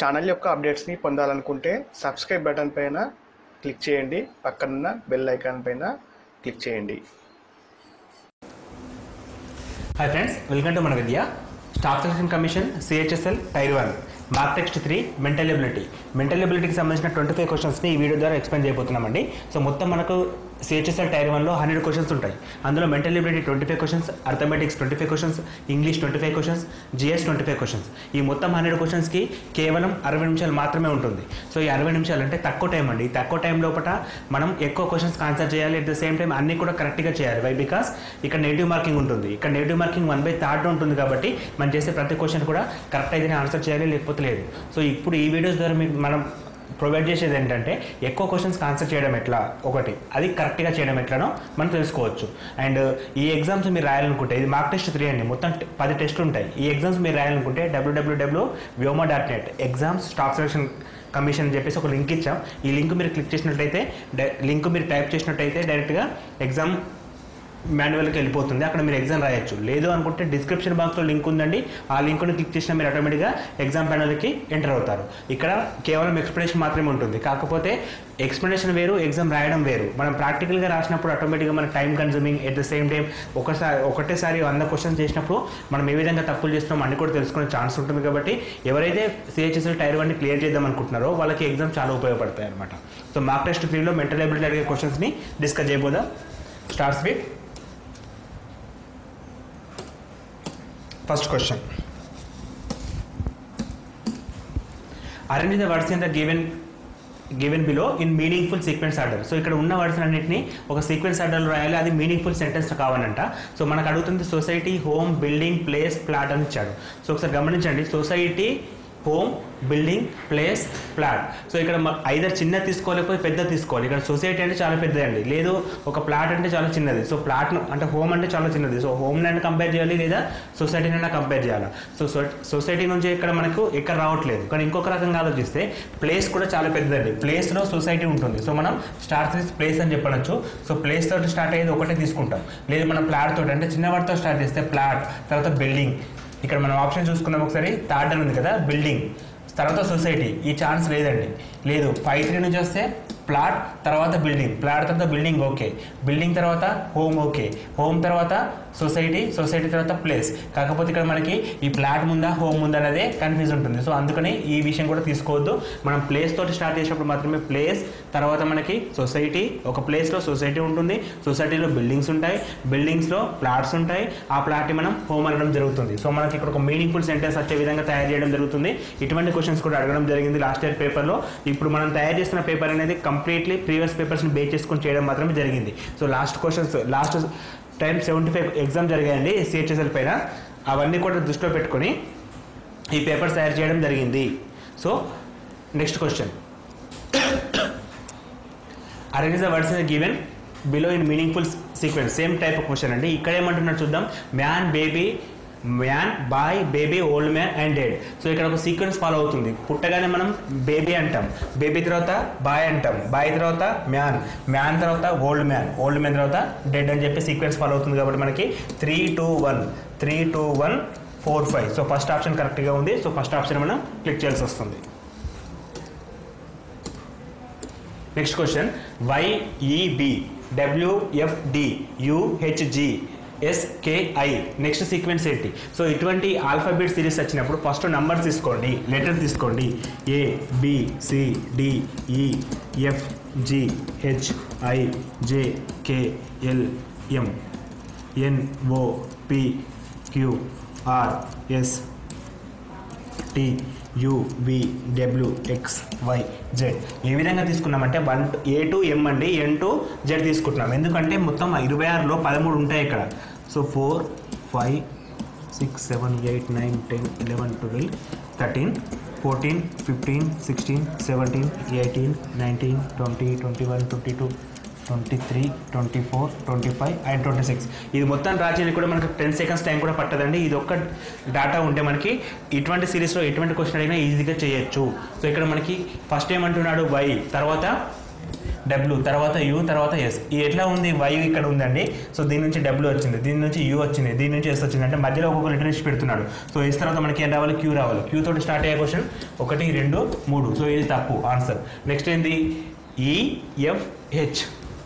Channel యొక్క అప్డేట్స్ని పొందాలనుకుంటే subscribe button పైన క్లిక్ చేయండి పక్కనున్న బెల్ ఐకాన్ పైన క్లిక్ చేయండి హాయ్ ఫ్రెండ్స్ వెల్కమ్ టు మన Vidya staff selection commission CHSL tier one mark test three mental ability mental ఎబిలిటీకి సంబంధించిన ట్వంటీ ఫైవ్ క్వశ్చన్స్ని ఈ వీడియో ద్వారా ఎక్స్ప్లెయిన్ చేయబోతున్నామండి సో మొత్తం మనకు సిహెచ్ఎస్ఎల్ టైర్ వన్లో హండ్రెడ్ క్వశ్చన్స్ ఉంటాయి అందులో mental ability twenty five questions arithmetics twenty five questions English twenty five questions GS twenty five questions ఈ మొత్తం హండ్రెడ్ క్వశ్చన్స్కి కేవలం అరవై నిమిషాలు మాత్రమే ఉంటుంది సో ఈ అరవై నిమిషాలు అంటే తక్కువ టైం అండి ఈ తక్కువ టైం లోపల మనం ఎక్కువ క్వశ్చన్స్ ఆన్సర్ చేయాలి అట్ ద సేమ్ టైం అన్ని కూడా కరెక్ట్గా చేయాలి వై బికాస్ ఇక్కడ నెగిటివ్ మార్కింగ్ ఉంటుంది ఇక్కడ negative marking one by third ఉంటుంది కాబట్టి మనం చేసే ప్రతి క్వశ్చన్ కూడా కరెక్ట్ అయితేనే ఆన్సర్ చేయాలి లేకపోతే లేదు సో ఇప్పుడు ఈ వీడియోస్ ద్వారా మీకు మనం ప్రొవైడ్ చేసేది ఏంటంటే ఎక్కువ క్వశ్చన్స్ ఆన్సర్ చేయడం ఎట్లా ఒకటి అది కరెక్ట్గా చేయడం ఎట్లానో మనం తెలుసుకోవచ్చు అండ్ ఈ ఎగ్జామ్స్ మీరు రాయాలనుకుంటే ఇది మార్క్ టెస్ట్ త్రీ అండి మొత్తం ట- పది టెస్టులు ఉంటాయి ఈ ఎగ్జామ్స్ మీరు రాయాలనుకుంటే డబ్ల్యూడబ్ల్యూడబ్ల్యూ Vyoma dot net exams staff selection commission అని చెప్పేసి ఒక లింక్ ఇచ్చాం ఈ లింక్ మీరు క్లిక్ చేసినట్టయితే లింక్ మీరు టైప్ చేసినట్టయితే డైరెక్ట్గా ఎగ్జామ్ మాన్యువల్కి వెళ్ళిపోతుంది అక్కడ మీరు ఎగ్జామ్ రాయొచ్చు లేదు అనుకుంటే డిస్క్రిప్షన్ బాక్స్లో లింక్ ఉందండి ఆ లింక్ని క్లిక్ చేసినా మీరు ఆటోమేటిక్గా ఎగ్జామ్ ప్యానల్కి ఎంటర్ అవుతారు ఇక్కడ కేవలం ఎక్స్ప్లెనేషన్ మాత్రమే ఉంటుంది కాకపోతే ఎక్స్ప్లెనేషన్ వేరు ఎగ్జామ్ రాయడం వేరు మనం ప్రాక్టికల్గా రాసినప్పుడు ఆటోమేటిక్గా మన time consuming at the same time ఒకసారి ఒకటేసారి వంద క్వశ్చన్స్ చేసినప్పుడు మనం ఏ విధంగా తప్పులు చేస్తున్నాం అన్ని కూడా తెలుసుకునే ఛాన్స్ ఉంటుంది కాబట్టి ఎవరైతే సిహెచ్ఎస్ఎల్ టైర్ వన్ని క్లియర్ చేద్దాం అనుకుంటున్నారో వాళ్ళకి ఎగ్జామ్ చాలా ఉపయోగపడతాయి అనమాట సో మార్క్ టెస్ట్ త్రీలో మెంటల్ ఎబిలిటీ అడిగే క్వశ్చన్స్ని డిస్కస్ చేయబోదాం starts with First question. Arrange the words in the given given below in meaningful sequence order so ఇక్కడ ఉన్న వర్డ్స్ అన్నింటినీ ఒక సీక్వెన్స్ ఆర్డర్లో రాయాలి అది మీనింగ్ఫుల్ సెంటెన్స్ కావాలంట సో మనకు అడుగుతుంది society home building place plot అని ఇచ్చాడు సో ఒకసారి గమనించండి society home building place plot so ఇక్కడ ఐదర్ చిన్న తీసుకోలేకపోతే పెద్ద తీసుకోవాలి ఇక్కడ సొసైటీ అంటే చాలా పెద్దది అండి లేదు ఒక ప్లాట్ అంటే చాలా చిన్నది సో ప్లాట్ అంటే హోమ్ అంటే చాలా చిన్నది సో హోమ్ నైనా కంపేర్ చేయాలి లేదా సొసైటీనైనా కంపేర్ చేయాలి సో సొసైటీ నుంచి ఇక్కడ మనకు ఎక్కడ రావట్లేదు కానీ ఇంకొక రకంగా ఆలోచిస్తే ప్లేస్ కూడా చాలా పెద్దదండి ప్లేస్లో సొసైటీ ఉంటుంది సో మనం స్టార్ట్ చేసి ప్లేస్ అని చెప్పనొచ్చు సో ప్లేస్ తోటి స్టార్ట్ అయ్యేది ఒకటే తీసుకుంటాం లేదు మనం ప్లాట్ తోటి అంటే చిన్న వాటితో స్టార్ట్ చేస్తే ప్లాట్ తర్వాత బిల్డింగ్ ఇక్కడ మనం ఆప్షన్ చూసుకున్నాం ఒకసారి థర్డ్ అని ఉంది కదా బిల్డింగ్ తర్వాత సొసైటీ ఈ ఛాన్స్ లేదండి లేదు ఫైవ్ త్రీ నుంచి వస్తే ప్లాట్ తర్వాత బిల్డింగ్ ప్లాట్ తర్వాత బిల్డింగ్ ఓకే బిల్డింగ్ తర్వాత హోమ్ ఓకే హోమ్ తర్వాత సొసైటీ సొసైటీ తర్వాత ప్లేస్ కాకపోతే ఇక్కడ మనకి ఈ ప్లాట్ ముందా హోమ్ ముందా అనేది కన్ఫ్యూజ్ ఉంటుంది సో అందుకని ఈ విషయం కూడా తీసుకోవద్దు మనం ప్లేస్ తోటి స్టార్ట్ చేసినప్పుడు మాత్రమే ప్లేస్ తర్వాత మనకి సొసైటీ ఒక ప్లేస్లో సొసైటీ ఉంటుంది సొసైటీలో బిల్డింగ్స్ ఉంటాయి బిల్డింగ్స్లో ప్లాట్స్ ఉంటాయి ఆ ప్లాట్ని మనం హోమ్ అనడం జరుగుతుంది సో మనకి ఇక్కడ ఒక మీనింగ్ఫుల్ సెంటెన్స్ వచ్చే విధంగా తయారు చేయడం జరుగుతుంది ఇటువంటి క్వశ్చన్స్ కూడా అడగడం జరిగింది లాస్ట్ ఇయర్ పేపర్లో ఇప్పుడు మనం తయారు చేస్తున్న పేపర్ అనేది కంప్లీట్లీ ప్రీవియస్ పేపర్స్ని బేస్ చేసుకొని చేయడం మాత్రమే జరిగింది so last questions last time seventy five exam జరిగాయండి సిహెచ్ఎస్ఎల్ పైన అవన్నీ కూడా దృష్టిలో పెట్టుకొని ఈ పేపర్స్ తయారు చేయడం జరిగింది so next question arrange the words in given below in meaningful sequence same type of question అండి ఇక్కడ ఏమంటున్నారు చూద్దాం man baby man boy baby old man and dead so ఇక్కడ ఒక సీక్వెన్స్ ఫాలో అవుతుంది పుట్టగానే మనం బేబీ అంటాం బేబీ తర్వాత బాయ్ అంటాం బాయ్ తర్వాత మ్యాన్ మ్యాన్ తర్వాత ఓల్డ్ మ్యాన్ ఓల్డ్ మ్యాన్ తర్వాత డెడ్ అని చెప్పి సీక్వెన్స్ ఫాలో అవుతుంది కాబట్టి మనకి three two one three two one four five so first option కరెక్ట్గా ఉంది సో ఫస్ట్ ఆప్షన్ మనం క్లిక్ చేయాల్సి వస్తుంది next question YEB WFD UHG SKI next sequence ఏంటి సో ఇటువంటి ఆల్ఫాబెట్ సిరీస్ వచ్చినప్పుడు ఫస్ట్ నంబర్స్ తీసుకోండి లెటర్ తీసుకోండి A B C D E F G H I J K L M N O P Q R S T U V W X Y Z ఏ విధంగా తీసుకున్నామంటే one A to ఎం అండి ఎన్ to Z తీసుకుంటున్నాం ఎందుకంటే మొత్తం ఇరవై ఆరులో పదమూడు ఉంటాయి ఇక్కడ so four five six seven eight nine ten eleven twelve thirteen fourteen fifteen sixteen seventeen eighteen nineteen twenty twenty one twenty two twenty three twenty four twenty five and twenty six ఇది మొత్తం రాజేది కూడా మనకి ten seconds time కూడా పట్టదండి ఇది ఒక్క data ఉంటే మనకి ఇటువంటి సిరీస్లో ఎటువంటి క్వశ్చన్ అడిగినా ఈజీగా చేయొచ్చు సో ఇక్కడ మనకి ఫస్ట్ ఏమంటున్నాడు వై తర్వాత డబ్ల్యూ తర్వాత యూ తర్వాత ఎస్ ఈ ఎట్లా ఉంది వై ఇక్కడ ఉందండి సో దీని నుంచి డబ్ల్యూ వచ్చింది దీని నుంచి యూ వచ్చింది దీని నుంచి ఎస్ వచ్చింది అంటే మధ్యలో ఒక్కొక్క లెటర్ ఇచ్చి పెడుతున్నాడు సో ఎస్ తర్వాత మనకి ఏం రావాలి క్యూ రావాలి క్యూ తోటి స్టార్ట్ అయ్యే క్వశ్చన్ ఒకటి రెండు మూడు సో ఇది తప్పు ఆన్సర్ నెక్స్ట్ ఏంది ఈఎఫ్హెచ్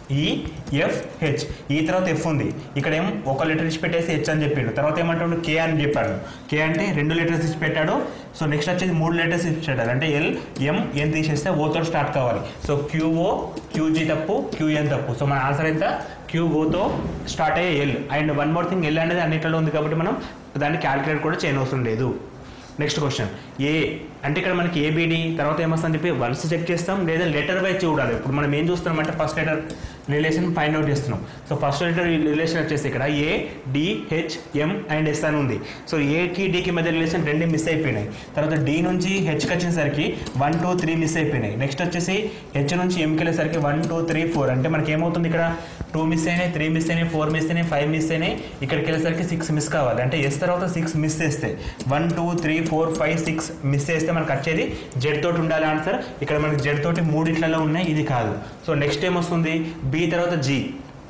ఈఎఫ్హెచ్ ఈ తర్వాత ఎఫ్ ఉంది ఇక్కడ ఏం ఒక లెటర్ ఇచ్చి పెట్టేసి హెచ్ అని చెప్పిండు తర్వాత ఏమంటాడు కే అని చెప్పాడు కే అంటే రెండు లెటర్స్ ఇచ్చి పెట్టాడు సో నెక్స్ట్ వచ్చేసి మూడు లెటర్స్ ఇచ్చి పెట్టాడు అంటే ఎల్ ఎం ఎన్ తీసేస్తే ఓతో స్టార్ట్ కావాలి సో క్యూఓ క్యూజీ తప్పు క్యూఎన్ తప్పు సో మన ఆన్సర్ ఎంత క్యూఓతో స్టార్ట్ అయ్యే L and one more thing L అనేది అన్నిట్లో ఉంది కాబట్టి మనం దాన్ని క్యాలిక్యులేట్ కూడా చేయనవసరం లేదు నెక్స్ట్ క్వశ్చన్ ఏ అంటే ఇక్కడ మనకి ఏబిడి తర్వాత ఏమొస్తుందని చెప్పి వన్స్ చెక్ చేస్తాం లేదా లెటర్ వైజ్ చూడాలి ఇప్పుడు మనం ఏం చూస్తున్నాం అంటే first letter relation find out చేస్తున్నాం సో ఫస్ట్ లెటర్ రిలేషన్ వచ్చేసి ఇక్కడ A D H M and S అని ఉంది సో ఏకి డికి మధ్య రిలేషన్ రెండు మిస్ అయిపోయినాయి తర్వాత డి నుంచి హెచ్కి వచ్చేసరికి వన్ టూ త్రీ మిస్ అయిపోయినాయి నెక్స్ట్ వచ్చేసి హెచ్ నుంచి ఎంకి వెళ్ళేసరికి వన్ టూ త్రీ ఫోర్ అంటే మనకి ఏమవుతుంది ఇక్కడ టూ మిస్ అయినాయి త్రీ మిస్ అయినాయి ఫోర్ మిస్ అయినాయి ఫైవ్ మిస్ అయినాయి ఇక్కడికి వెళ్ళేసరికి సిక్స్ మిస్ కావాలి అంటే ఎస్ తర్వాత సిక్స్ మిస్ చేస్తే one two three four five six miss చేస్తే మనకు వచ్చేది జెడ్ తోటి ఉండాలి ఆన్సర్ ఇక్కడ మనకి జెడ్ తోటి మూడిట్లలో ఉన్నాయి ఇది కాదు సో నెక్స్ట్ ఏం వస్తుంది బి తర్వాత G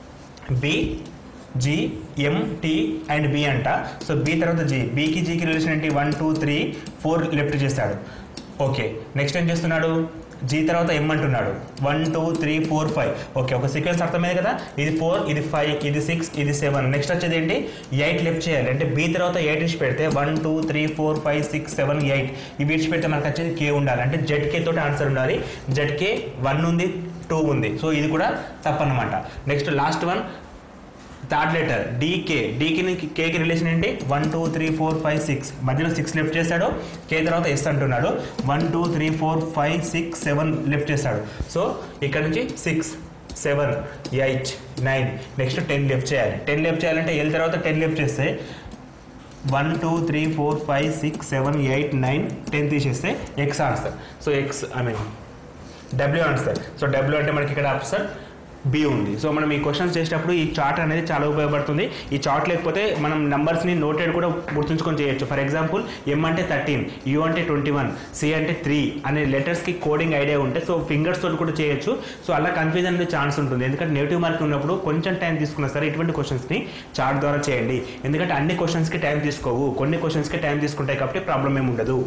B G M T and B అంట సో బి తర్వాత జీ బీకి జీకి రిలేషన్ ఏంటి one two three four left చేస్తాడు ఓకే నెక్స్ట్ ఏం చేస్తున్నాడు జీ తర్వాత ఎం అంటున్నాడు one two three four five okay ఒక సీక్వెన్స్ అర్థమైంది కదా ఇది ఫోర్ ఇది ఫైవ్ ఇది సిక్స్ ఇది సెవెన్ నెక్స్ట్ వచ్చేది ఏంటి ఎయిట్ లెఫ్ట్ చేయాలి అంటే బి తర్వాత ఎయిట్ ఇచ్చి పెడితే one two three four five six seven eight ఇవి ఇచ్చి పెడితే మనకు వచ్చేది కే ఉండాలి అంటే జెడ్ కే తోటి ఆన్సర్ ఉండాలి జెడ్ కే వన్ ఉంది టూ ఉంది సో ఇది కూడా తప్పనమాట next last one third letter DK డీకి కేకి రిలేషన్ ఏంటి one two three four five six మధ్యలో సిక్స్ లెఫ్ట్ చేశాడు కే తర్వాత ఎస్ అంటున్నాడు one two three four five six seven left చేశాడు సో ఇక్కడ నుంచి six seven eight nine next ten left చేయాలి టెన్ లెఫ్ట్ చేయాలంటే ఎల్ తర్వాత టెన్ లెఫ్ట్ చేస్తే one two three four five six seven eight nine ten తీసేస్తే X answer so X I mean W answer so W అంటే మనకి ఇక్కడ answer B ఉంది so మనం ఈ క్వశ్చన్స్ చేసేటప్పుడు ఈ చార్ట్ అనేది చాలా ఉపయోగపడుతుంది ఈ చార్ట్ లేకపోతే మనం నంబర్స్ని నోటెడ్ కూడా గుర్తుంచుకొని చేయొచ్చు ఫర్ ఎగ్జాంపుల్ ఎం అంటే థర్టీన్ యూ అంటే ట్వంటీ వన్ సి అంటే త్రీ అనే లెటర్స్కి కోడింగ్ ఐడియా ఉంటే సో ఫింగర్స్ తోటి కూడా చేయొచ్చు సో అలా కన్ఫ్యూజన్ అనేది ఛాన్స్ ఉంటుంది ఎందుకంటే నెగిటివ్ మార్క్ ఉన్నప్పుడు కొంచెం టైం తీసుకున్నా సరే ఇటువంటి క్వశ్చన్స్ని చార్ట్ ద్వారా చేయండి ఎందుకంటే అన్ని క్వశ్చన్స్కి టైం తీసుకోవు కొన్ని క్వశ్చన్స్కి టైం తీసుకుంటాయి కాబట్టి ప్రాబ్లం ఏమి ఉండదు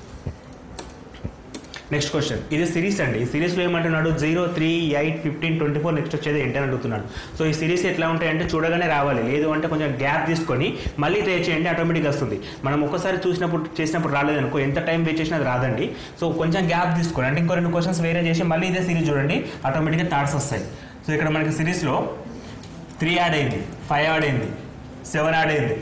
నెక్స్ట్ క్వశ్చన్ ఇది సిరీస్ అండి ఈ సిరీస్లో ఏమంటున్నాడు zero three eight fifteen twenty four next వచ్చేది ఏంటని అడుగుతున్నాడు సో ఈ సిరీస్ ఎట్లా ఉంటాయంటే చూడగానే రావాలి లేదు అంటే కొంచెం గ్యాప్ తీసుకొని మళ్ళీ ట్రై చేయండి ఆటోమేటిక్గా వస్తుంది మనం ఒక్కసారి చూసినప్పుడు చేసినప్పుడు రాలేదనుకో ఎంత టైం వెయిట్ చేసినా అది రాదండి సో కొంచెం గ్యాప్ తీసుకొని అంటే ఇంకో రెండు క్వశ్చన్స్ వేరే చేసి మళ్ళీ ఇదే సిరీస్ చూడండి ఆటోమేటిక్గా థాట్స్ వస్తాయి సో ఇక్కడ మనకి సిరీస్లో త్రీ యాడ్ అయింది ఫైవ్ యాడ్ అయింది సెవెన్ యాడ్ అయింది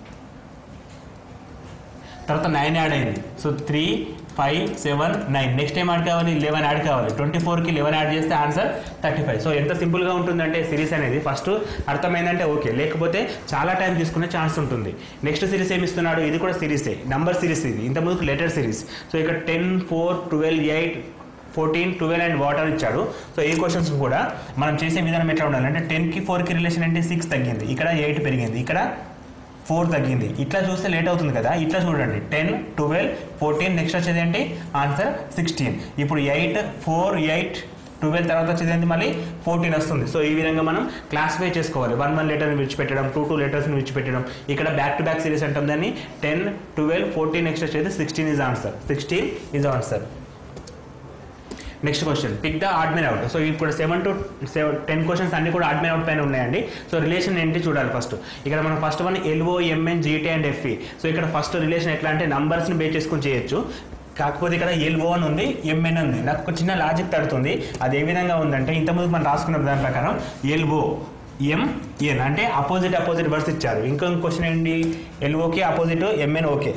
తర్వాత నైన్ యాడ్ అయింది so three five seven nine next ఏం యాడ్ కావాలి లెవెన్ యాడ్ కావాలి ట్వంటీ ఫోర్కి లెవెన్ యాడ్ చేస్తే ఆన్సర్ థర్టీ ఫైవ్ సో ఎంత సింపుల్గా ఉంటుందంటే సిరీస్ అనేది ఫస్ట్ అర్థమైందంటే ఓకే లేకపోతే చాలా టైం తీసుకునే ఛాన్స్ ఉంటుంది నెక్స్ట్ సిరీస్ ఏమి ఇస్తున్నాడు ఇది కూడా సిరీసే నంబర్ సిరీస్ ఇది ఇంతకుముందు లెటర్ సిరీస్ సో ఇక్కడ ten four twelve eight fourteen twelve and water ఇచ్చాడు సో ఈ క్వశ్చన్స్ కూడా మనం చేసే విధానం ఎట్లా ఉండాలి అంటే టెన్కి ఫోర్కి రిలేషన్ అంటే సిక్స్ తగ్గింది ఇక్కడ ఎయిట్ పెరిగింది ఇక్కడ ఫోర్ తగ్గింది ఇట్లా చూస్తే లేట్ అవుతుంది కదా ఇట్లా చూడండి టెన్ ట్వెల్వ్ ఫోర్టీన్ నెక్స్ట్ వచ్చేది ఏంటి ఆన్సర్ సిక్స్టీన్ ఇప్పుడు ఎయిట్ ఫోర్ ఎయిట్ ట్వెల్వ్ తర్వాత వచ్చేది ఏంటి మళ్ళీ ఫోర్టీన్ వస్తుంది సో ఈ విధంగా మనం క్లాసిఫై చేసుకోవాలి వన్ వన్ లెటర్ని విడిచిపెట్టడం టూ టూ లెటర్స్ని విడిచిపెట్టడం ఇక్కడ బ్యాక్ టు బ్యాక్ సిరీస్ అంటాం దాన్ని టెన్ ట్వెల్వ్ ఫోర్టీన్ నెక్స్ట్ వచ్చేది sixteen is answer sixteen is answer next question pick the odd man out so ఇప్పుడు seven to seven ten questions అన్ని కూడా ఆడ్మెన్ అవుట్ పైన ఉన్నాయండి సో రిలేషన్ ఏంటి చూడాలి ఫస్ట్ ఇక్కడ మనం first one LO MN GT and FE so ఇక్కడ ఫస్ట్ రిలేషన్ ఎట్లా అంటే నంబర్స్ని బేస్ చేసుకుని చేయొచ్చు కాకపోతే ఇక్కడ ఎల్ఓ అని ఉంది ఎంఎన్ ఉంది నాకు ఒక చిన్న లాజిక్ తడుతుంది అది ఏ విధంగా ఉందంటే ఇంతకుముందు మనం రాసుకున్న దాని ప్రకారం ఎల్ఓ ఎంఎన్ అంటే అపోజిట్ అపోజిట్ వర్డ్స్ ఇచ్చారు ఇంకో క్వశ్చన్ ఏంటి ఎల్ఓకి opposite MN okay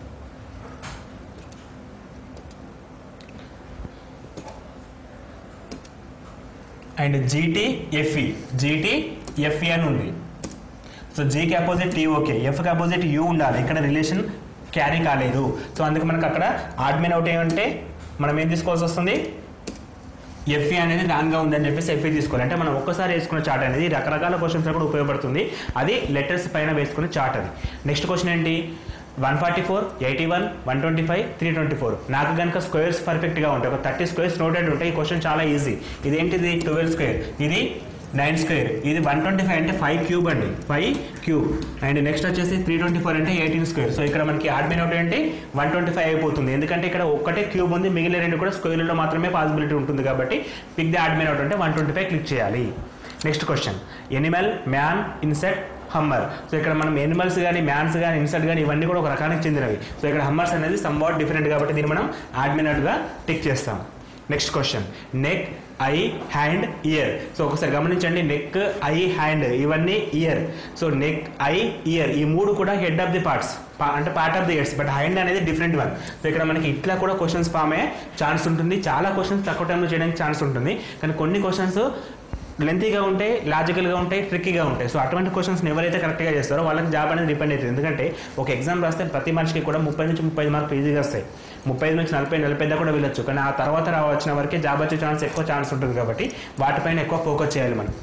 and GT FE GT FE అని ఉంది సో జీకి అపోజిట్ టీ ఓకే ఎఫ్కి అపోజిట్ యూ ఉండాలి ఇక్కడ రిలేషన్ క్యారీ కాలేదు సో అందుకే మనకు అక్కడ ఆడ్మిన్ అవుట్ ఏమంటే మనం ఏం తీసుకోవాల్సి వస్తుంది ఎఫ్ఈ అనేది రాంగ్గా ఉందని చెప్పేసి ఎఫ్ఈ తీసుకోవాలి అంటే మనం ఒక్కసారి వేసుకున్న చార్ట్ అనేది రకరకాల క్వశ్చన్స్ కూడా ఉపయోగపడుతుంది అది లెటర్స్ పైన వేసుకునే చార్ట్ అది నెక్స్ట్ క్వశ్చన్ ఏంటి one forty four eighty one one twenty five three twenty four నాకు కనుక స్క్వేర్స్ పర్ఫెక్ట్గా ఉంటాయి ఒక థర్టీ స్క్వేర్స్ నోటెడ్ ఉంటాయి ఈ క్వశ్చన్ చాలా ఈజీ ఇదేంటిది ట్వెల్వ్ స్క్వేర్ ఇది నైన్ స్క్వేర్ ఇది వన్ ట్వంటీ ఫైవ్ అంటే ఫైవ్ క్యూబ్ అండి ఫైవ్ క్యూబ్ అండ్ నెక్స్ట్ వచ్చేసి త్రీ ట్వంటీ ఫోర్ అంటే ఎయిటీన్ స్క్వేర్ సో ఇక్కడ మనకి ఆడ్మిన్ అవుట్ అంటే వన్ ట్వంటీ ఫైవ్ అయిపోతుంది ఎందుకంటే ఇక్కడ ఒక్కటే క్యూబ్ ఉంది మిగిలిన రెండు కూడా స్క్వేర్లో మాత్రమే పాసిబిలిటీ ఉంటుంది కాబట్టి పిక్ ది ఆడ్మిన్ అవుట్ అంటే వన్ ట్వంటీ ఫైవ్ క్లిక్ చేయాలి next question animal man insect hammer so ఇక్కడ మనం ఎనిమల్స్ కానీ మ్యాన్స్ కానీ ఇన్సెక్ట్ కానీ ఇవన్నీ కూడా ఒక రకానికి చెందినవి సో ఇక్కడ హమ్మర్స్ అనేది సంవాట్ డిఫరెంట్ కాబట్టి దీన్ని మనం ఆడ్మినట్గా టిక్ చేస్తాం next question neck eye hand ear so ఒకసారి గమనించండి నెక్ ఐ హ్యాండ్ ఇవన్నీ ear so neck eye ear ఈ మూడు కూడా హెడ్ ఆఫ్ ది పార్ట్స్ అంటే part of the ears but hand అనేది డిఫరెంట్ వన్ సో ఇక్కడ మనకి ఇట్లా కూడా క్వశ్చన్స్ ఫామ్ అయ్యే ఛాన్స్ ఉంటుంది చాలా క్వశ్చన్స్ తక్కువ టైంలో చేయడానికి ఛాన్స్ ఉంటుంది కానీ కొన్ని క్వశ్చన్స్ లెంతీగా ఉంటాయి లాజికల్గా ఉంటాయి ట్రిక్కీగా ఉంటాయి సో అటువంటి క్వశ్చన్స్ ఎవరైతే కరెక్ట్గా చేస్తారో వాళ్ళకి జాబ్ అనేది డిపెండ్ అవుతుంది ఎందుకంటే ఒక ఎగ్జామ్ రాస్తే ప్రతి మనిషికి కూడా ముప్పై నుంచి ముప్పై ఐదు మార్కులు ఈజీగా వస్తాయి ముప్పై ఐదు నుంచి నలభై నలభై దాకా కూడా వెళ్ళొచ్చు కానీ ఆ తర్వాత రా వచ్చిన వరకే జాబ్ వచ్చే ఛాన్స్ ఎక్కువ ఛాన్స్ ఉంటుంది కాబట్టి వాటిపైన ఎక్కువ ఫోకస్ చేయాలి మనం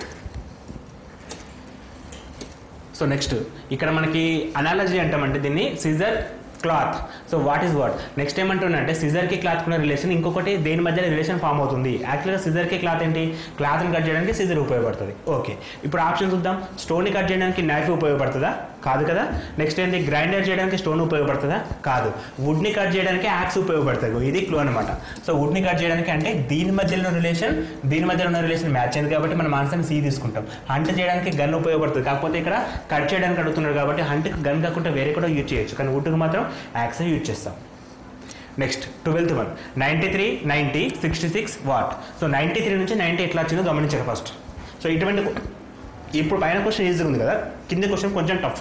సో నెక్స్ట్ ఇక్కడ మనకి అనాలజీ అంటామంటే దీన్ని scissor cloth so what is what next ఏమంటున్నంటే సిజర్కి క్లాత్ ఉన్న రిలేషన్ ఇంకొకటి దేని మధ్య రిలేషన్ ఫామ్ అవుతుంది యాక్చువల్గా సిజర్కి క్లాత్ ఏంటి క్లాత్ని కట్ చేయడానికి సిజర్ ఉపయోగపడుతుంది ఓకే ఇప్పుడు ఆప్షన్ చూద్దాం స్టోన్ని కట్ చేయడానికి నైఫ్ ఉపయోగపడుతుందా కాదు కదా నెక్స్ట్ ఏంటి గ్రైండర్ చేయడానికి స్టోన్ ఉపయోగపడుతుందా కాదు వుడ్ని కట్ చేయడానికి యాక్స్ ఉపయోగపడుతుంది ఇది క్లూ అనమాట సో వుడ్ని కట్ చేయడానికి అంటే దీని మధ్యలో ఉన్న రిలేషన్ దీని మధ్యలో ఉన్న రిలేషన్ మ్యాచ్ అయింది కాబట్టి మనం ఆన్సర్ని సి తీసుకుంటాం హంట్ చేయడానికి గన్ ఉపయోగపడుతుంది కాకపోతే ఇక్కడ కట్ చేయడానికి అడుగుతున్నారు కాబట్టి హంట్కి గన్ కాకుండా వేరే కూడా యూజ్ చేయొచ్చు కానీ వుడ్కి మాత్రం యాక్స్ యూజ్ చేస్తాం next twelfth one ninety three ninety sixty six what so ninety three నుంచి నైంటీ ఎట్లా వచ్చిందో గమనించారు ఫస్ట్ సో ఇటువంటి ఇప్పుడు పైన క్వశ్చన్ ఈజీగా ఉంది కదా కింద క్వశ్చన్ కొంచెం టఫ్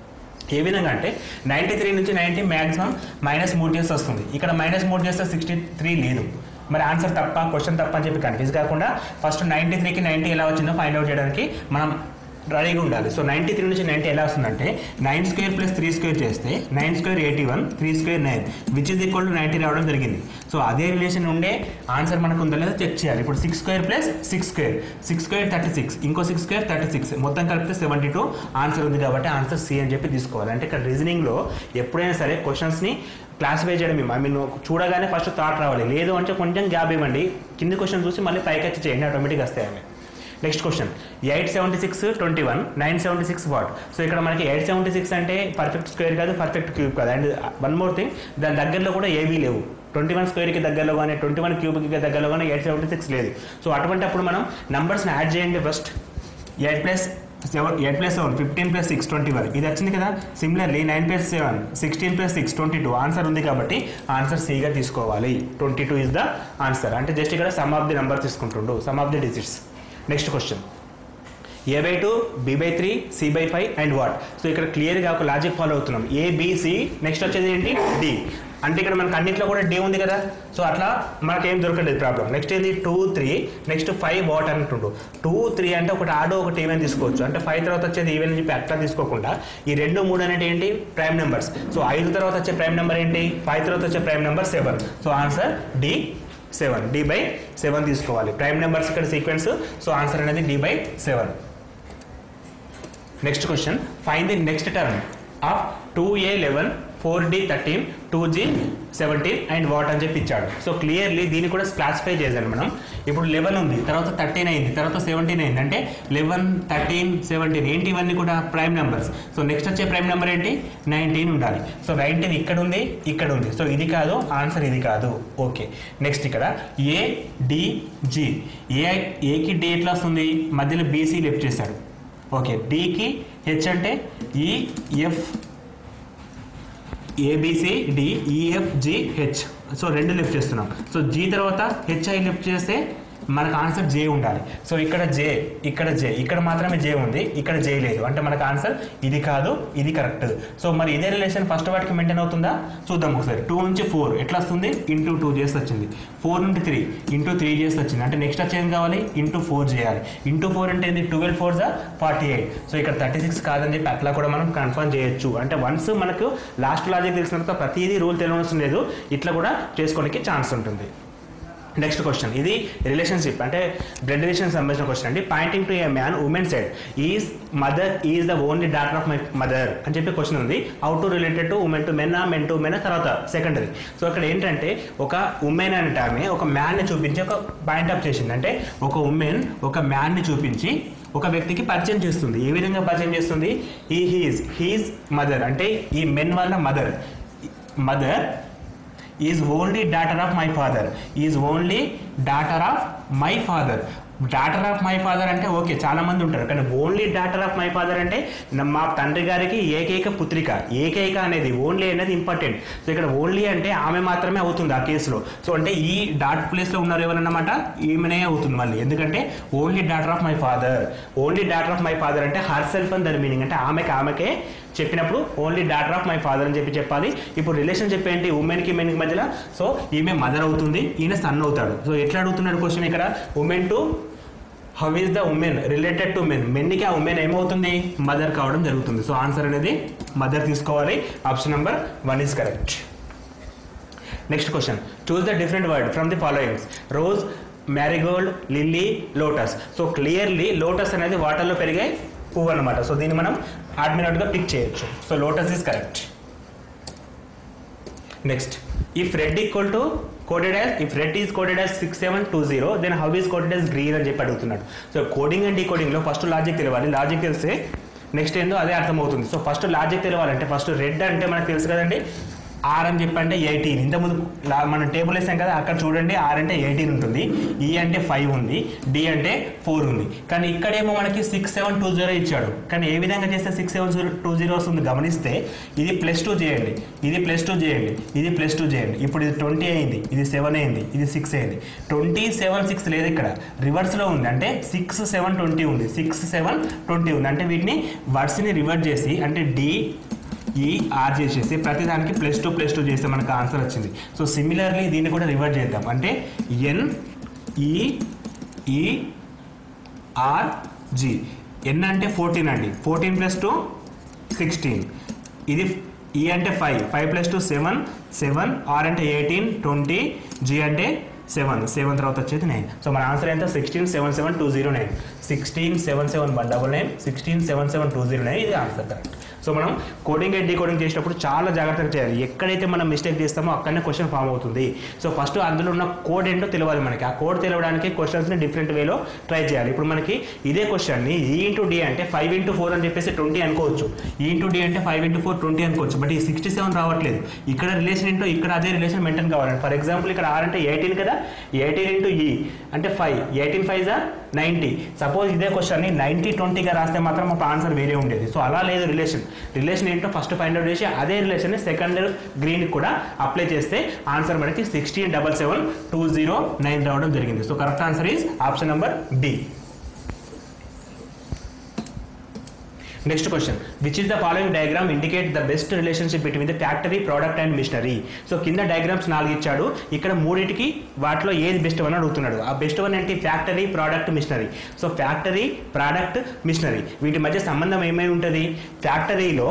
ఏ విధంగా అంటే నైంటీ త్రీ నుంచి నైంటీ మ్యాక్సిమం మైనస్ మూడు చేస్తే వస్తుంది ఇక్కడ మైనస్ మూడు చేస్తే సిక్స్టీ త్రీ లేదు మరి ఆన్సర్ తప్ప క్వశ్చన్ తప్ప అని చెప్పి కన్ఫ్యూజ్ కాకుండా ఫస్ట్ నైంటీ త్రీకి నైంటీ ఎలా వచ్చిందో ఫైండ్ అవుట్ చేయడానికి మనం రెడీగా ఉండాలి సో నైంటీ త్రీ నుంచి నైంటీ ఎలా వస్తుందంటే nine square plus three square చేస్తే nine square eighty one three square nine which is equal to ninety రావడం జరిగింది సో అదే రిలేషన్ ఉండే ఆన్సర్ మనకు ఉందో లేదో చెక్ చేయాలి ఇప్పుడు six square plus six square six square thirty six ఇంకో సిక్స్ స్క్వేర్ థర్టీ సిక్స్ మొత్తం కలిపితే సెవెంటీ టూ ఆన్సర్ ఉంది కాబట్టి ఆన్సర్ సి అని చెప్పి తీసుకోవాలి అంటే ఇక్కడ రీజనింగ్లో ఎప్పుడైనా సరే క్వశ్చన్స్ని క్లాసిఫై చేయడం ఐ మీన్ చూడగానే ఫస్ట్ థాట్ రావాలి లేదు అంటే కొంచెం గ్యాప్ ఇవ్వండి కింది క్వశ్చన్ చూసి మళ్ళీ పైకి వచ్చి చేయండి ఆటోమేటిక్గా వస్తాయి అవి next question eight seventy six twenty one nine seventy six what so ఇక్కడ మనకి ఎయిట్ సెవెంటీ సిక్స్ అంటే పర్ఫెక్ట్ స్క్వేర్ కాదు పర్ఫెక్ట్ క్యూబ్ కాదు అండ్ వన్ మోర్ థింగ్ దాని దగ్గరలో కూడా ఏవీ లేవు ట్వంటీ వన్ స్క్వేర్కి దగ్గరలో కానీ ట్వంటీ వన్ క్యూబ్కి దగ్గరలో కానీ ఎయిట్ సెవెంటీ సిక్స్ లేదు సో అటువంటి అప్పుడు మనం నంబర్స్ని యాడ్ చేయండి first eight plus seven eight plus seven fifteen plus six twenty one ఇది వచ్చింది కదా similarly nine plus seven sixteen plus six twenty two answer ఉంది కాబట్టి ఆన్సర్ సిగా తీసుకోవాలి twenty two is the answer అంటే జస్ట్ ఇక్కడ సమ్ ఆఫ్ ది నెంబర్ తీసుకుంటుండు sum of the digits next question A by two B by three C by five and what so ఇక్కడ క్లియర్గా ఒక లాజిక్ ఫాలో అవుతున్నాం ఏ BC next వచ్చేది ఏంటి D అంటే ఇక్కడ మనకు అన్నింటిలో కూడా డి ఉంది కదా సో అట్లా మనకేం దొరకలేదు ప్రాబ్లం నెక్స్ట్ ఏంది two three next five what అంటుండు టూ త్రీ అంటే ఒకటి ఆడో ఒకటి ఈవెన్ తీసుకోవచ్చు అంటే ఫైవ్ తర్వాత వచ్చేది ఈవెన్ చెప్పి అట్లా తీసుకోకుండా ఈ రెండు మూడు అనేది ఏంటి ప్రైమ్ నెంబర్స్ సో ఐదు తర్వాత వచ్చే ప్రైమ్ నెంబర్ ఏంటి ఫైవ్ తర్వాత వచ్చే prime number seven so answer D seven D by seven తీసుకోవాలి ప్రైమ్ నెంబర్స్ ఇక్కడ సీక్వెన్స్ సో ఆన్సర్ అనేది D by seven next question find the next term of two A eleven four D thirteen two G seventeen and what అని చెప్పి ఇచ్చాడు so clearly దీన్ని కూడా classify చేశాను మనం ఇప్పుడు లెవెన్ ఉంది తర్వాత థర్టీన్ అయింది తర్వాత సెవెంటీన్ అయింది అంటే లెవెన్ థర్టీన్ సెవెంటీన్ ఏంటి ఇవన్నీ కూడా ప్రైమ్ నెంబర్స్ సో నెక్స్ట్ వచ్చే ప్రైమ్ నెంబర్ ఏంటి నైన్టీన్ ఉండాలి సో నైన్టీన్ ఇక్కడ ఉంది ఇక్కడ ఉంది సో ఇది కాదు ఆన్సర్ ఇది కాదు ఓకే నెక్స్ట్ ఇక్కడ ఏ డి జి ఏ ఏకి డి ఎట్లా వస్తుంది మధ్యలో బీసీ లెఫ్ట్ చేశాడు ఓకే డికి హెచ్ అంటే EF ABC D EF G H so రెండు లిఫ్ట్ చేస్తున్నాం సో జీ తర్వాత హెచ్ఐ లిఫ్ట్ చేస్తే మనకు ఆన్సర్ జే ఉండాలి సో ఇక్కడ జే ఇక్కడ జే ఇక్కడ మాత్రమే జే ఉంది ఇక్కడ జే లేదు అంటే మనకు ఆన్సర్ ఇది కాదు ఇది కరెక్ట్ సో మరి ఇదే రిలేషన్ ఫస్ట్ వాటికి మెయింటైన్ అవుతుందా చూద్దాం ఒకసారి టూ నుంచి ఫోర్ ఎట్లా వస్తుంది ఇంటూ టూ చేసి వచ్చింది ఫోర్ నుండి త్రీ ఇంటూ త్రీ చేసి వచ్చింది అంటే నెక్స్ట్ వచ్చి ఏం కావాలి ఇంటూ ఫోర్ చేయాలి ఇంటూ ఫోర్ అంటే ఏంది ట్వెల్వ్ ఫోర్ జా ఫార్టీ ఎయిట్ సో ఇక్కడ థర్టీ సిక్స్ కాదని చెప్పి అట్లా కూడా మనం కన్ఫర్మ్ చేయొచ్చు అంటే వన్స్ మనకు లాస్ట్ లాజిక్ తెలిసిన తర్వాత ప్రతిదీ రూల్ తెలియవలసిన లేదు ఇట్లా కూడా చేసుకోనికి ఛాన్స్ ఉంటుంది నెక్స్ట్ క్వశ్చన్ ఇది రిలేషన్షిప్ అంటే బ్లడ్ రిలేషన్ సంబంధించిన క్వశ్చన్ అండి pointing to a man woman said is mother is the only daughter of my mother అని చెప్పి క్వశ్చన్ ఉంది how to related to woman to men men to men తర్వాత secondary so అక్కడ ఏంటంటే ఒక women అంటే ఆమె ఒక మ్యాన్ని చూపించి ఒక పాయింట్ అప్ చేసింది అంటే ఒక ఉమెన్ ఒక మ్యాన్ని చూపించి ఒక వ్యక్తికి పరిచయం చేస్తుంది ఏ విధంగా పరిచయం చేస్తుంది ఈ హీజ్ హీజ్ మదర్ అంటే ఈ మెన్ వాళ్ళ mother mother is only daughter of my father is only daughter of my father daughter of my father అంటే ఓకే చాలా మంది ఉంటారు కానీ only daughter of my father అంటే న- మా తండ్రి గారికి ఏకైక పుత్రిక ఏకైక అనేది ఓన్లీ అనేది ఇంపార్టెంట్ సో ఇక్కడ ఓన్లీ అంటే ఆమె మాత్రమే అవుతుంది ఆ కేసులో సో అంటే ఈ డాట్ ప్లేస్లో ఉన్నారు ఎవరన్నమాట ఈమెనే అవుతుంది మళ్ళీ ఎందుకంటే only daughter of my father only daughter of my father అంటే హర్ సెల్ఫ్ అని దాని మీనింగ్ అంటే ఆమెకి ఆమెకే చెప్పినప్పుడు only daughter of my father అని చెప్పి చెప్పాలి ఇప్పుడు రిలేషన్షిప్ ఏంటి ఉమెన్కి మెన్కి మధ్యలో సో ఈమె మదర్ అవుతుంది ఈయన సన్ అవుతాడు సో ఎట్లా అడుగుతున్నాడు క్వశ్చన్ ఇక్కడ woman to how is the woman related to men మెన్కి ఆ ఉమెన్ ఏమవుతుంది మదర్ కావడం జరుగుతుంది సో ఆన్సర్ అనేది మదర్ తీసుకోవాలి option number one is correct next question choose the different word from the followings rose marigold lily lotus so clearly lotus అనేది వాటర్లో పెరిగే పువ్వు అనమాట సో దీన్ని మనం ఆడ్మినట్గా పిక్ చేయొచ్చు so lotus is correct next if red equal to coded as if red is coded as six seven two zero then how is coded as green అని చెప్పి అడుగుతున్నాడు సో కోడింగ్ అండ్ డీకోడింగ్లో first logic తెలియాలి logic తెలిస్తే నెక్స్ట్ ఏందో అదే అర్థమవుతుంది సో ఫస్ట్ లాజిక్ తెలియాలంటే ఫస్ట్ రెడ్ అంటే మనకు తెలుసు కదండి ఆర్ అని చెప్పి అంటే ఎయిటీన్ ఇంతకుముందు లా- మనం టేబుల్ వేసాం కదా అక్కడ చూడండి ఆర్ అంటే ఎయిటీన్ ఉంటుంది ఈ అంటే ఫైవ్ ఉంది డి అంటే ఫోర్ ఉంది కానీ ఇక్కడేమో మనకి సిక్స్ సెవెన్ టూ జీరో ఇచ్చాడు కానీ ఏ విధంగా చేస్తే six seven zero two zero వస్తుంది గమనిస్తే ఇది ప్లస్ టూ చేయండి ఇది ప్లస్ టూ చేయండి ఇది ప్లస్ టూ చేయండి ఇప్పుడు ఇది ట్వంటీ అయింది ఇది సెవెన్ అయింది ఇది సిక్స్ అయింది ట్వంటీ సెవెన్ సిక్స్ లేదు ఇక్కడ రివర్స్లో ఉంది అంటే సిక్స్ సెవెన్ ట్వంటీ ఉంది సిక్స్ సెవెన్ ట్వంటీ ఉంది అంటే వీటిని వర్డ్స్ని రివర్స్ చేసి అంటే డి ఈ ఆర్ చేసేసి ప్రతి దానికి ప్లస్ టూ ప్లస్ టూ చేస్తే మనకు ఆన్సర్ వచ్చింది సో సిమిలర్లీ దీన్ని కూడా రివర్ట్ చేద్దాం అంటే ఎన్ ఈ ఈ ఆర్ జి ఎన్ అంటే ఫోర్టీన్ అండి ఫోర్టీన్ ప్లస్ టూ సిక్స్టీన్ ఇది ఈ అంటే five five plus two seven seven R అంటే ఎయిటీన్ ట్వంటీ జి అంటే సెవెన్ సెవెన్ తర్వాత వచ్చేది నైన్ సో మన ఆన్సర్ ఎంత sixteen seven seven two zero nine sixteen seven seven one double nine sixteen seven seven two zero nine ఇది answer correct so మనం coding and decoding చేసేటప్పుడు చాలా జాగ్రత్తగా చేయాలి ఎక్కడైతే మనం మిస్టేక్ చేస్తామో అక్కడనే క్వశ్చన్ ఫామ్ అవుతుంది సో ఫస్ట్ అందులో ఉన్న కోడ్ ఏంటో తెలియాలి మనకి ఆ కోడ్ తెలియడానికి క్వశ్చన్స్ని డిఫరెంట్ వేలో ట్రై చేయాలి ఇప్పుడు మనకి ఇదే క్వశ్చన్ని ఈ ఇంటూ డి అంటే ఫైవ్ ఇంటూ ఫోర్ అని చెప్పేసి ట్వంటీ అనుకోవచ్చు ఈ ఇంటూ డి అంటే ఫైవ్ ఇంటూ ఫోర్ ట్వంటీ అనుకోవచ్చు బట్ ఈ సిక్స్టీ సెవెన్ రావట్లేదు ఇక్కడ రిలేషన్ ఏంటో ఇక్కడ అదే రిలేషన్ మెయింటైన్ కావాలి ఫర్ ఎగ్జాంపుల్ ఇక్కడ ఆర్ అంటే ఎయిటీన్ కదా ఎయిటీన్ ఇంటూ ఈ అంటే ఫైవ్ ఎయిటీన్ ఫైవ్ జా నైంటీ సపోజ్ ఇదే క్వశ్చన్ని నైంటీ ట్వంటీగా రాస్తే మాత్రం మా ఆన్సర్ వేరే ఉండేది సో అలా లేదు రిలేషన్ రిలేషన్ ఏంటో ఫస్ట్ ఫైండ్ అవుట్ చేసి అదే రిలేషన్ సెకండ్ గ్రీన్ కూడా అప్లై చేస్తే ఆన్సర్ మనకి sixteen double seven two zero nine రావడం జరిగింది so correct answer is option number B next question which is the following diagram indicate the best relationship between the factory product and machinery so కింద diagrams నాలుగు ఇచ్చాడు ఇక్కడ మూడింటికి వాటిలో ఏది best one అడుగుతున్నాడు ఆ బెస్ట్ వన్ ఏంటి factory product machinery so factory product machinery వీటి మధ్య సంబంధం ఏమై ఉంటుంది ఫ్యాక్టరీలో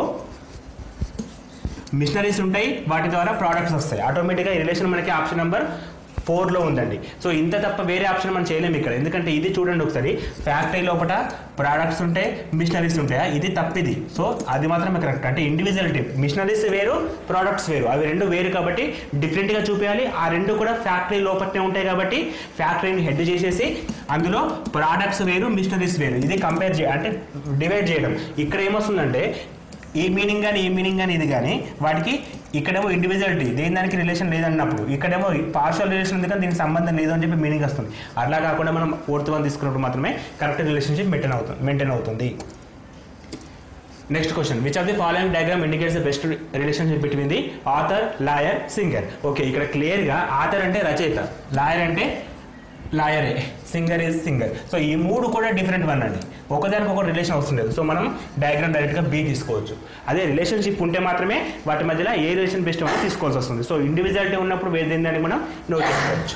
మిషనరీస్ ఉంటాయి వాటి ద్వారా ప్రోడక్ట్స్ వస్తాయి ఆటోమేటిక్గా ఈ రిలేషన్ మనకి ఆప్షన్ నెంబర్ ఫోర్లో ఉందండి సో ఇంత తప్ప వేరే ఆప్షన్ మనం చేయలేము ఇక్కడ ఎందుకంటే ఇది చూడండి ఒకసారి ఫ్యాక్టరీ లోపల ప్రోడక్ట్స్ ఉంటాయి మిషనరీస్ ఉంటాయా ఇది తప్పిది సో అది మాత్రమే కరెక్ట్ అంటే ఇండివిజువలిటీ మిషనరీస్ వేరు ప్రోడక్ట్స్ వేరు అవి రెండు వేరు కాబట్టి డిఫరెంట్గా చూపించాలి ఆ రెండు కూడా ఫ్యాక్టరీ లోపలనే ఉంటాయి కాబట్టి ఫ్యాక్టరీని హెడ్ చేసేసి అందులో ప్రోడక్ట్స్ వేరు మిషనరీస్ వేరు ఇది కంపేర్ చేయ అంటే డివైడ్ చేయడం ఇక్కడ ఏమొస్తుందంటే ఈ మీనింగ్ కానీ ఈ మీనింగ్ కానీ ఇది కానీ వాటికి ఇక్కడేమో ఇండివిజువాలిటీ దేని దానికి రిలేషన్ లేదన్నప్పుడు ఇక్కడేమో పార్షల్ రిలేషన్ ఉంది కానీ దీనికి సంబంధం లేదు అని చెప్పి మీనింగ్ వస్తుంది అట్లా కాకుండా మనం ఫోర్త్ వన్ తీసుకున్నప్పుడు మాత్రమే కరెక్ట్ రిలేషన్షిప్ మెయింటైన్ అవుతుంది మెయింటైన్ అవుతుంది next question which of the following diagram indicates the best relationship between the author lawyer singer okay ఇక్కడ క్లియర్గా ఆథర్ అంటే రచయిత లాయర్ అంటే లాయరే సింగర్ ఈజ్ సింగర్ సో ఈ మూడు కూడా డిఫరెంట్ వన్ అండి ఒకదానికి ఒక రిలేషన్ అవసరం లేదు సో మనం డయాగ్రామ్ డైరెక్ట్గా బీ తీసుకోవచ్చు అదే రిలేషన్షిప్ ఉంటే మాత్రమే వాటి మధ్యలో ఏ రిలేషన్ బెస్ట్ మనం తీసుకోవాల్సి వస్తుంది సో ఇండివిజువాలిటీ ఉన్నప్పుడు వేరే దాన్ని మనం నోట్ చేసుకోవచ్చు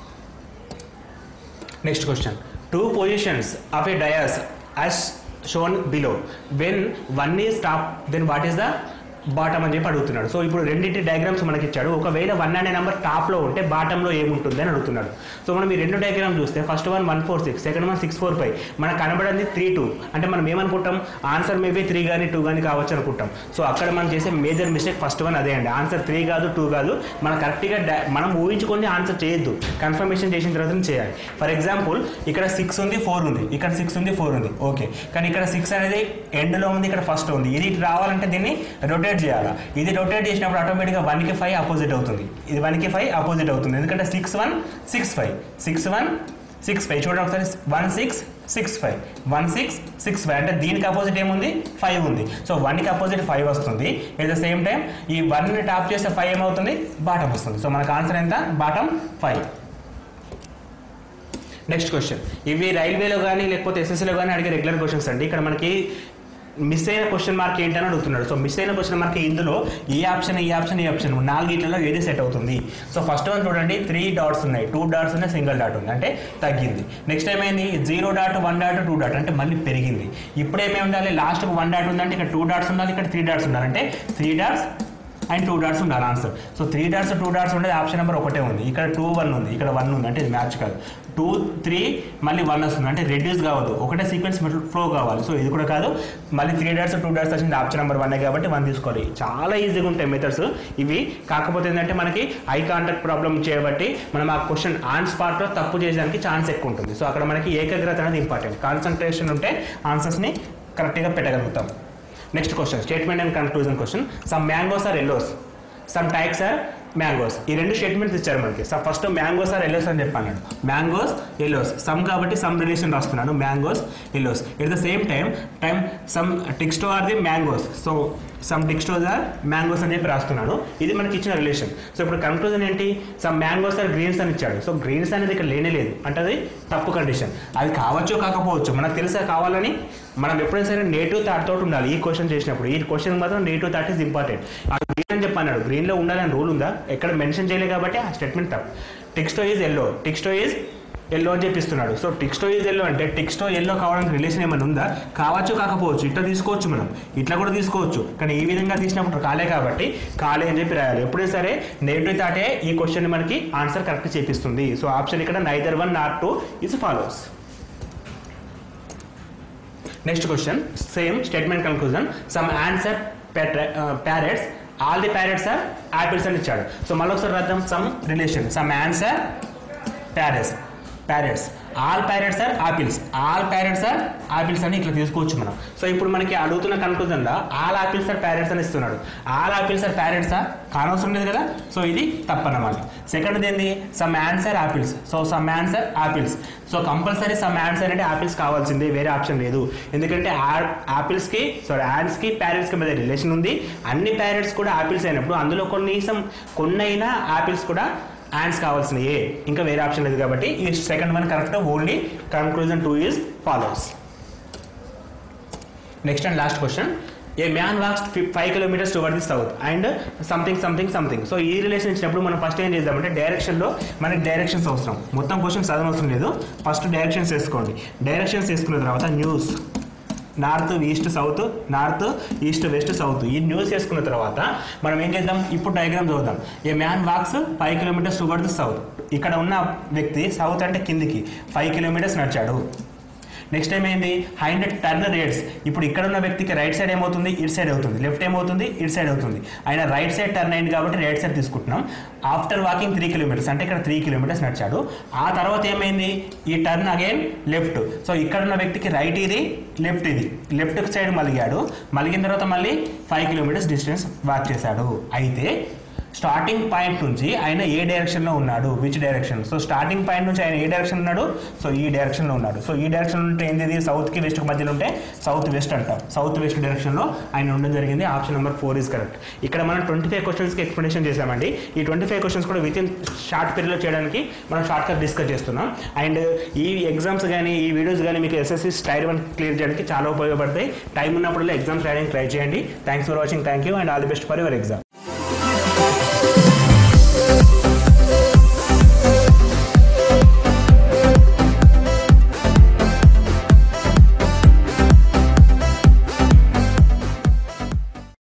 next question two positions of a dice as shown below when one is top then what is the bottom అని చెప్పి అడుగుతున్నాడు సో ఇప్పుడు రెండింటి డయాగ్రామ్స్ మనకి ఇచ్చాడు ఒకవేళ వన్ అనే నెంబర్ టాప్లో ఉంటే బాటంలో ఏముంటుంది అని అడుగుతున్నాడు సో మనం ఈ రెండు డయాగ్రామ్ చూస్తే first one one four six second one six four five మనకు కనబడింది త్రీ టూ అంటే మనం ఏమనుకుంటాం ఆన్సర్ మేబీ త్రీ కానీ టూ కానీ కావచ్చు అనుకుంటాం సో అక్కడ మనం చేసే మేజర్ మిస్టేక్ ఫస్ట్ వన్ అదే అండి ఆన్సర్ త్రీ కాదు టూ కాదు మనం కరెక్ట్గా డా- మనం ఊహించుకొని ఆన్సర్ చేయొద్దు కన్ఫర్మేషన్ చేసిన తర్వాత చేయాలి ఫర్ ఎగ్జాంపుల్ ఇక్కడ సిక్స్ ఉంది ఫోర్ ఉంది ఇక్కడ సిక్స్ ఉంది ఫోర్ ఉంది ఓకే కానీ ఇక్కడ సిక్స్ అనేది ఎండ్లో ఉంది ఇక్కడ ఫస్ట్ ఉంది ఇది ఇటు రావాలంటే దీన్ని రొటేట్ చేయాలి ఇది రొటేట్ చేసినప్పుడు ఆటోమేటిక్గా వన్కి ఫైవ్ అపోజిట్ అవుతుంది ఇది వన్కి ఫైవ్ అపోజిట్ అవుతుంది ఎందుకంటే six one six five six one six five చూడండి ఒకసారి one six six five one six six five అంటే దీనికి అపోజిట్ ఏముంది ఫైవ్ ఉంది సో వన్కి అపోజిట్ ఫైవ్ వస్తుంది ఎట్ ద సేమ్ టైం ఈ వన్ని టాప్ చేస్తే ఫైవ్ ఏమవుతుంది బాటం వస్తుంది సో మనకు ఆన్సర్ ఎంత బాటం ఫైవ్ నెక్స్ట్ క్వశ్చన్ ఇవి రైల్వేలో కానీ లేకపోతే ఎస్ఎస్సీలో కానీ అడిగే రెగ్యులర్ క్వశ్చన్స్ అండి ఇక్కడ మనకి మిస్ అయిన క్వశ్చన్ మార్క్ ఏంటని అడుగుతున్నాడు సో మిస్ అయిన క్వశ్చన్ మార్క్ ఇందులో ఈ ఆప్షన్ ఈ ఆప్షన్ ఈ ఆప్షన్ నాలుగిట్లలో ఏది సెట్ అవుతుంది సో ఫస్ట్ వన్ చూడండి త్రీ డాట్స్ ఉన్నాయి టూ డాట్స్ ఉన్నాయి సింగిల్ డాట్ ఉంది అంటే తగ్గింది నెక్స్ట్ ఏమైంది zero dot one dot two dot అంటే మళ్ళీ పెరిగింది ఇప్పుడు ఏమేమి ఉండాలి లాస్ట్ వన్ డాట్ ఉందంటే ఇక్కడ టూ డాట్స్ ఉండాలి ఇక్కడ త్రీ డాట్స్ ఉండాలి అంటే three dots and two dots ఉండాలి answer so three dots two dots ఉండేది ఆప్షన్ నెంబర్ ఒకటే ఉంది ఇక్కడ టూ వన్ ఉంది ఇక్కడ వన్ ఉంది అంటే ఇది మ్యాచ్ కాదు టూ త్రీ మళ్ళీ వన్ వస్తుంది అంటే రెడ్యూస్ కావద్దు ఒకటే సీక్వెన్స్ ఫ్లో కావాలి సో ఇది కూడా కాదు మళ్ళీ త్రీ డాట్స్ టూ డాట్స్ వచ్చింది ఆప్షన్ నెంబర్ వన్ కాబట్టి వన్ తీసుకోవాలి చాలా ఈజీగా ఉంటాయి మెథడ్స్ ఇవి కాకపోతే ఏంటంటే మనకి ఐ కాంటాక్ట్ ప్రాబ్లం చేయబట్టి మనం ఆ క్వశ్చన్ ఆన్ స్పాట్లో తప్పు చేయడానికి ఛాన్స్ ఎక్కువ ఉంటుంది సో అక్కడ మనకి ఏకాగ్రత అనేది ఇంపార్టెంట్ కాన్సన్ట్రేషన్ ఉంటే ఆన్సర్స్ని కరెక్ట్గా పెట్టగలుగుతాం next question statement and conclusion question some mangoes are yellows some types are mangoes ఈ రెండు స్టేట్మెంట్స్ ఇచ్చారు మనకి so first mangoes are yellows అని చెప్పాను మ్యాంగోస్ ఎల్లోస్ సమ్ కాబట్టి సమ్ రిలేషన్ రాస్తున్నాను mangoes yellows at the same time time some tixto are the mangoes so some tixtos are mangoes అని చెప్పి రాస్తున్నాను ఇది మనకి ఇచ్చిన రిలేషన్ సో ఇప్పుడు కన్క్లూజన్ ఏంటి సమ్ మ్యాంగోస్ ఆర్ గ్రీన్స్ అని ఇచ్చాడు సో గ్రీన్స్ అనేది ఇక్కడ లేనే లేదు అంటే అది తప్పు కండిషన్ అది కావచ్చు కాకపోవచ్చు మనకు తెలుసా కావాలని మనం ఎప్పుడైనా సరే నేటివ్ థాట్ తోటి ఉండాలి ఈ క్వశ్చన్ చేసినప్పుడు ఈ క్వశ్చన్ మాత్రం native thought is important green అని చెప్పన్నాడు గ్రీన్లో ఉండాలని రూల్ ఉందా ఎక్కడ మెన్షన్ చేయలేదు కాబట్టి ఆ స్టేట్మెంట్ తప్పు texto is yellow texto is yellow అని చెప్పిస్తున్నాడు సో టిక్స్టో ఈజ్ ఎల్లో అంటే టిక్స్టో ఎల్లో కావడానికి రిలేషన్ ఏమైనా ఉందా కావచ్చు కాకపోవచ్చు ఇట్లా తీసుకోవచ్చు మనం ఇట్లా కూడా తీసుకోవచ్చు కానీ ఈ విధంగా తీసినప్పుడు కాలే కాబట్టి కాలే అని చెప్పి రాయాలి ఎప్పుడైనా సరే నెగిటివ్ థాటే ఈ క్వశ్చన్ మనకి ఆన్సర్ కరెక్ట్ చేపిస్తుంది సో ఆప్షన్ ఇక్కడ neither one not two is follows next question same statement conclusion some answer parrots all the parrots are apples అని ఇచ్చాడు సో మళ్ళీ ఒకసారి రాద్దాం some relation some answer parrots parrots all parrots are apples all parrots are apples అని ఇట్లా తీసుకోవచ్చు మనం సో ఇప్పుడు మనకి అడుగుతున్న కన్క్లూజన్లో ఆల్ ఆపిల్స్ ఆర్ ప్యారెట్స్ అని ఇస్తున్నాడు all apples are parrots are కానవసరం లేదు కదా సో ఇది తప్పన్నమాట సెకండ్ ఏంది some answer apples so some answer apples so compulsory some answer అంటే ఆపిల్స్ కావాల్సిందే వేరే ఆప్షన్ లేదు ఎందుకంటే ఆపిల్స్కి సారీ యాడ్స్కి ప్యారెట్స్కి మధ్య రిలేషన్ ఉంది అన్ని ప్యారెట్స్ కూడా ఆపిల్స్ అయినప్పుడు అందులో కొన్ని కొన్నైనా ఆపిల్స్ కూడా యాండ్స్ కావాల్సినవి ఇంకా వేరే ఆప్షన్ లేదు కాబట్టి ఈ second one correct only conclusion two is follows next and last question a man walks five kilometres toward the south and something something something so ఈ రిలేషన్ ఇచ్చినప్పుడు మనం ఫస్ట్ ఏం చేద్దామంటే డైరెక్షన్లో మనకి డైరెక్షన్స్ అవసరం మొత్తం క్వశ్చన్స్ చదవనవసరం లేదు ఫస్ట్ డైరెక్షన్స్ వేసుకోండి డైరెక్షన్స్ వేసుకున్న తర్వాత news north east south north east west south ఈ న్యూస్ వేసుకున్న తర్వాత మనం ఏం చేద్దాం ఇప్పుడు డయాగ్రామ్ చూద్దాం a man walks five kilometres toward the south ఇక్కడ ఉన్న వ్యక్తి సౌత్ అంటే కిందికి ఫైవ్ కిలోమీటర్స్ నడిచాడు నెక్స్ట్ ఏమైంది హండ్రెడ్ టర్న్ రేట్స్ ఇప్పుడు ఇక్కడ ఉన్న వ్యక్తికి రైట్ సైడ్ ఏమవుతుంది ఇటు సైడ్ అవుతుంది లెఫ్ట్ ఏమవుతుంది ఇటు సైడ్ అవుతుంది ఆయన రైట్ సైడ్ టర్న్ అయింది కాబట్టి రైట్ సైడ్ తీసుకుంటున్నాం ఆఫ్టర్ వాకింగ్ త్రీ కిలోమీటర్స్ అంటే ఇక్కడ త్రీ కిలోమీటర్స్ నడిచాడు ఆ తర్వాత ఏమైంది ఈ టర్న్ అగైన్ లెఫ్ట్ సో ఇక్కడ ఉన్న వ్యక్తికి రైట్ ఇది లెఫ్ట్ ఇది లెఫ్ట్ సైడ్ మలిగాడు మలిగిన తర్వాత మళ్ళీ ఫైవ్ కిలోమీటర్స్ డిస్టెన్స్ వాక్ చేశాడు అయితే స్టార్టింగ్ పాయింట్ నుంచి ఆయన ఏ డైరెక్షన్లో ఉన్నాడు which direction so starting point నుంచి ఆయన ఏ డైరెక్షన్ ఉన్నాడు సో ఈ డైరెక్షన్లో ఉన్నాడు సో ఈ డైరెక్షన్ ఉంటే ఏంటిది సౌత్కి వెస్ట్కి మధ్యలో ఉంటే సౌత్ వెస్ట్ అంటాం సౌత్ వెస్ట్ డైరెక్షన్లో ఆయన ఉండడం జరిగింది option number four is correct ఇక్కడ మనం ట్వంటీ ఫైవ్ క్వశ్చన్స్కి ఎక్స్ప్లెనేషన్ చేసామండి ఈ ట్వంటీ ఫైవ్ క్వశ్చన్స్ కూడా విత్ ఇన్ షార్ట్ పీరియడ్లో చేయడానికి మనం షార్ట్ కట్ డిస్కస్ చేస్తున్నాం అండ్ ఈ ఎగ్జామ్స్ కానీ ఈ వీడియోస్ కానీ మీకు ఎస్ఎస్సి స్టైర్ వన్ క్లియర్ చేయడానికి చాలా ఉపయోగపడతాయి టైం ఉన్నప్పుడల్లా ఎగ్జామ్స్ రాయడానికి ట్రై చేయండి thanks for watching thank you and all the best for your exam